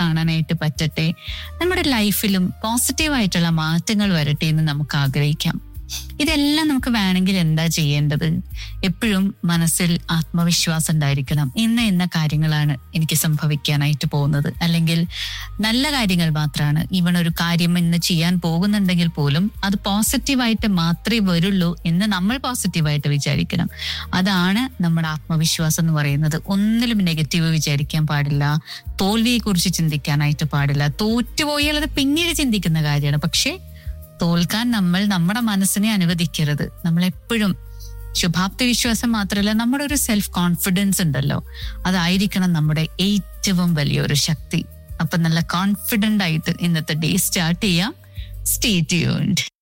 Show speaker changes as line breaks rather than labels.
കാണാനായിട്ട് പറ്റട്ടെ നമ്മുടെ ലൈഫിലും പോസിറ്റീവായിട്ടുള്ള മാറ്റങ്ങൾ വരട്ടെ എന്ന് നമുക്ക് ആഗ്രഹിക്കാം ഇതെല്ലാം നമുക്ക് വേണമെങ്കിൽ എന്താ ചെയ്യേണ്ടത് എപ്പോഴും മനസ്സിൽ ആത്മവിശ്വാസം ഉണ്ടായിരിക്കണം ഇന്ന ഇന്ന കാര്യങ്ങളാണ് എനിക്ക് സംഭവിക്കാനായിട്ട് പോകുന്നത് അല്ലെങ്കിൽ നല്ല കാര്യങ്ങൾ മാത്രമാണ് ഇവൺ ഒരു കാര്യം ഇന്ന് ചെയ്യാൻ പോകുന്നുണ്ടെങ്കിൽ പോലും അത് പോസിറ്റീവായിട്ട് മാത്രമേ വരുള്ളൂ എന്ന് നമ്മൾ പോസിറ്റീവായിട്ട് വിചാരിക്കണം അതാണ് നമ്മുടെ ആത്മവിശ്വാസം എന്ന് പറയുന്നത് ഒന്നിലും നെഗറ്റീവ് വിചാരിക്കാൻ പാടില്ല തോൽവിയെ കുറിച്ച് ചിന്തിക്കാനായിട്ട് പാടില്ല തോറ്റുപോയാൽ അത് പിന്നീട് ചിന്തിക്കുന്ന കാര്യമാണ് പക്ഷേ തോൽക്കാൻ നമ്മൾ നമ്മുടെ മനസ്സിനെ അനുവദിക്കരുത് നമ്മൾ എപ്പോഴും ശുഭാപ്തി വിശ്വാസം മാത്രമല്ല നമ്മുടെ ഒരു സെൽഫ് കോൺഫിഡൻസ് ഉണ്ടല്ലോ അതായിരിക്കണം നമ്മുടെ ഏറ്റവും വലിയൊരു ശക്തി അപ്പൊ നല്ല കോൺഫിഡന്റ് ആയിട്ട് ഇന്നത്തെ ഡേ സ്റ്റാർട്ട് ചെയ്യാം സ്റ്റേ ട്യൂൺഡ്